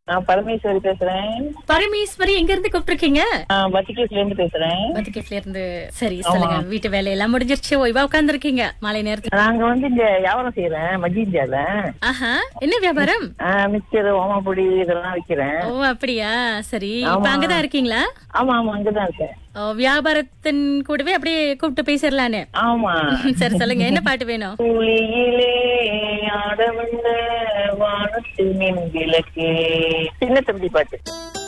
நான் பரமேஸ்வரி பேசுறேன் பரமேஸ்வரி எங்க இருந்து கூப்பிட்டுருக்கீங்க நான் பத்திகேஸ்ல இருந்து பேசுறேன் பத்துக்கேட்ல இருந்து சரி சொல்லுங்க வீட்டு வேலையெல்லாம் முடிஞ்சிருச்சு ஓய்வா உட்கார்ந்துருக்கீங்க மாலை நேரத்துல நாங்க வந்து இங்க வியாபாரம் செய்யறேன் மஜிந்தியால ஆஹா என்ன வியாபாரம் மிக்சர் ஓமப்பொடி இதெல்லாம் விக்கிறேன் ஓ அப்படியா சரி இப்ப ஆமா. அங்கதான் இருக்கீங்களா ஆமா ஆமா அங்கதான் இருக்கேன் ஓ, வியாபாரத்தின் கூடவே அப்படியே கூப்பிட்டு பேசிடலான்னு ஆமா சரி சொல்லுங்க என்ன பாட்டு வேணும் புலியிலே ஆட வந்த வானத்து மின் விளக்கே சின்ன தம்பி பாட்டு